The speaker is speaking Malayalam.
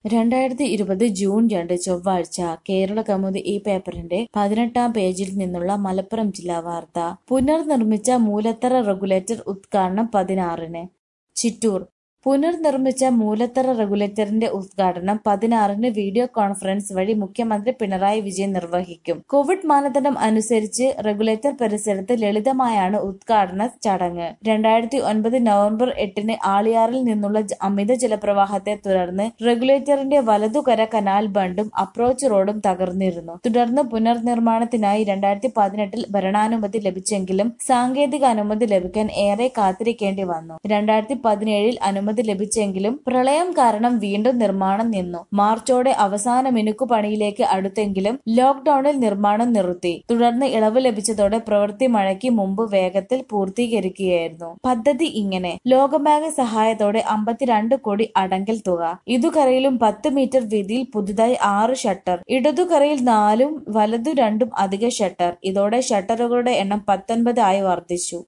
രണ്ടായിരത്തി ഇരുപത് ജൂൺ രണ്ട് ചൊവ്വാഴ്ച കേരളകൗമുദി ഈ പേപ്പറിന്റെ പതിനെട്ടാം പേജിൽ നിന്നുള്ള മലപ്പുറം ജില്ലാ വാർത്ത പുനർനിർമ്മിച്ച മൂലത്തറ റെഗുലേറ്റർ ഉദ്ഘാടനം പതിനാറിന് ചിറ്റൂർ പുനർനിർമ്മിച്ച മൂലത്തറ റെഗുലേറ്ററിന്റെ ഉദ്ഘാടനം പതിനാറിന് വീഡിയോ കോൺഫറൻസ് വഴി മുഖ്യമന്ത്രി പിണറായി വിജയൻ നിർവഹിക്കും കോവിഡ് മാനദണ്ഡം അനുസരിച്ച് റെഗുലേറ്റർ പരിസരത്ത് ലളിതമായാണ് ഉദ്ഘാടന ചടങ്ങ് രണ്ടായിരത്തി ഒൻപത് നവംബർ എട്ടിന് ആളിയാറിൽ നിന്നുള്ള ജ- അമിത ജലപ്രവാഹത്തെ തുടർന്ന് റെഗുലേറ്ററിന്റെ വലതുകര കനാൽ ബണ്ടും അപ്രോച്ച് റോഡും തകർന്നിരുന്നു തുടർന്ന് പുനർനിർമ്മാണത്തിനായി രണ്ടായിരത്തി പതിനെട്ടിൽ ഭരണാനുമതി ലഭിച്ചെങ്കിലും സാങ്കേതിക അനുമതി ലഭിക്കാൻ ഏറെ കാത്തിരിക്കേണ്ടി വന്നു രണ്ടായിരത്തി പതിനേഴിൽ അനുമതി ലഭിച്ചെങ്കിലും പ്രളയം കാരണം വീണ്ടും നിർമ്മാണം നിന്നു മാർച്ചോടെ അവസാന മിനുക്കുപണിയിലേക്ക് അടുത്തെങ്കിലും ലോക്ഡൌണിൽ നിർമ്മാണം നിർത്തി തുടർന്ന് ഇളവ് ലഭിച്ചതോടെ പ്രവൃത്തി മഴയ്ക്ക് മുമ്പ് വേഗത്തിൽ പൂർത്തീകരിക്കുകയായിരുന്നു പദ്ധതി ഇങ്ങനെ ലോകബാങ്ക് സഹായത്തോടെ അമ്പത്തിരണ്ട് കോടി അടങ്കൽ തുക ഇതുകരയിലും പത്ത് മീറ്റർ വീതിയിൽ പുതുതായി ആറ് ഷട്ടർ ഇടതുകരയിൽ നാലും വലതു രണ്ടും അധിക ഷട്ടർ ഇതോടെ ഷട്ടറുകളുടെ എണ്ണം പത്തൊൻപത് ആയി വർദ്ധിച്ചു